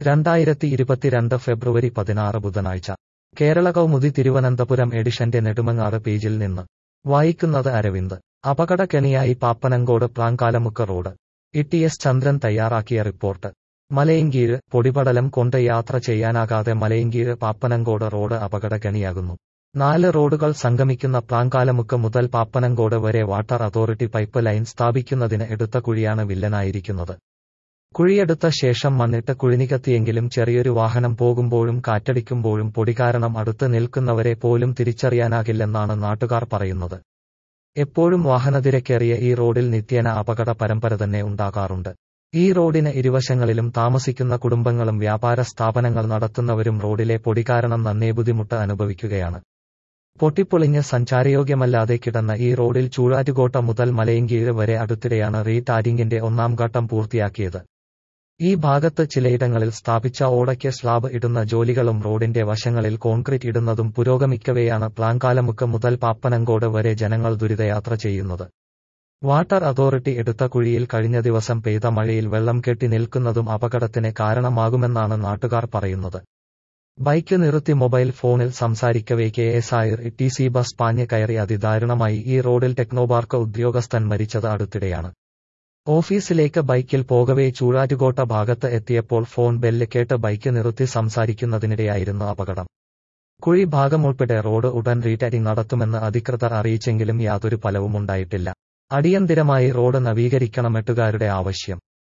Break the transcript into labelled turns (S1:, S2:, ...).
S1: രണ്ടായിരത്തി ഇരുപത്തിരണ്ട് ഫെബ്രുവരി പതിനാറ് ബുധനാഴ്ച കേരള കൗമുദി തിരുവനന്തപുരം എഡിഷന്റെ നെടുമങ്ങാട് പേജിൽ നിന്ന് വായിക്കുന്നത് അരവിന്ദ് അപകടക്കെണിയായി Pappanamcode Plankalamukku road E S Chandran തയ്യാറാക്കിയ റിപ്പോർട്ട് മലയങ്കീഴ് പൊടിപടലം കൊണ്ട് യാത്ര ചെയ്യാനാകാതെ മലയങ്കീഴ് പാപ്പനങ്കോട് റോഡ് അപകടക്കെണിയാകുന്നു നാല് റോഡുകൾ സംഗമിക്കുന്ന പ്ലാങ്കാലമുക്ക് മുതൽ പാപ്പനങ്കോട് വരെ വാട്ടർ അതോറിറ്റി പൈപ്പ് ലൈൻ സ്ഥാപിക്കുന്നതിന് എടുത്ത കുഴിയാണ് വില്ലനായിരിക്കുന്നത് കുഴിയെടുത്ത ശേഷം മണ്ണിട്ട് കുഴിനികത്തിയെങ്കിലും ചെറിയൊരു വാഹനം പോകുമ്പോഴും കാറ്റടിക്കുമ്പോഴും പൊടി കാരണം അടുത്ത് നിൽക്കുന്നവരെ പോലും തിരിച്ചറിയാനാകില്ലെന്നാണ് നാട്ടുകാർ പറയുന്നത് എപ്പോഴും വാഹനതിരക്കേറിയ ഈ റോഡിൽ നിത്യേന അപകട പരമ്പര തന്നെ ഉണ്ടാകാറുണ്ട് ഈ റോഡിന് ഇരുവശങ്ങളിലും താമസിക്കുന്ന കുടുംബങ്ങളും വ്യാപാര സ്ഥാപനങ്ങൾ നടത്തുന്നവരും റോഡിലെ പൊടി കാരണം നന്നേ ബുദ്ധിമുട്ട് അനുഭവിക്കുകയാണ് പൊട്ടിപ്പൊളിഞ്ഞ് സഞ്ചാരയോഗ്യമല്ലാതെ കിടന്ന ഈ റോഡിൽ ചൂഴാറ്റുകോട്ട മുതൽ മലയങ്കീഴ് വരെ അടുത്തിടെയാണ് റീടാരിങ്ങിന്റെ ഒന്നാം ഘട്ടം പൂർത്തിയാക്കിയത് ഈ ഭാഗത്ത് ചിലയിടങ്ങളിൽ സ്ഥാപിച്ച ഓടയ്ക്ക് സ്ലാബ് ഇടുന്ന ജോലികളും റോഡിന്റെ വശങ്ങളിൽ കോൺക്രീറ്റ് ഇടുന്നതും പുരോഗമിക്കവെയാണ് പ്ലാങ്കാലമുക്ക് മുതൽ പാപ്പനങ്കോട് വരെ ജനങ്ങൾ ദുരിതയാത്ര ചെയ്യുന്നത് വാട്ടർ അതോറിറ്റി എടുത്ത കുഴിയിൽ കഴിഞ്ഞ ദിവസം പെയ്ത മഴയിൽ വെള്ളം കെട്ടി നിൽക്കുന്നതും അപകടത്തിന് കാരണമാകുമെന്നാണ് നാട്ടുകാർ പറയുന്നത് ബൈക്ക് നിർത്തി മൊബൈൽ ഫോണിൽ സംസാരിക്കവേ K S R T C bus പാഞ്ഞ് കയറി അതിദാരുണമായി ഈ റോഡിൽ ടെക്നോപാർക്ക് ഉദ്യോഗസ്ഥൻ മരിച്ചത് അടുത്തിടെയാണ് ഓഫീസിലേക്ക് ബൈക്കിൽ പോകവേ ചൂഴാറ്റുകോട്ട ഭാഗത്ത് എത്തിയപ്പോൾ ഫോൺ ബെല്ല് കേട്ട് ബൈക്ക് നിർത്തി സംസാരിക്കുന്നതിനിടെയായിരുന്നു അപകടം കുഴി ഭാഗമുൾപ്പെടെ റോഡ് ഉടൻ റീടാരിംഗ് നടത്തുമെന്ന് അധികൃതർ അറിയിച്ചെങ്കിലും യാതൊരു ഫലവും ഉണ്ടായിട്ടില്ല അടിയന്തിരമായി റോഡ് നവീകരിക്കണമെട്ടുകാരുടെ ആവശ്യം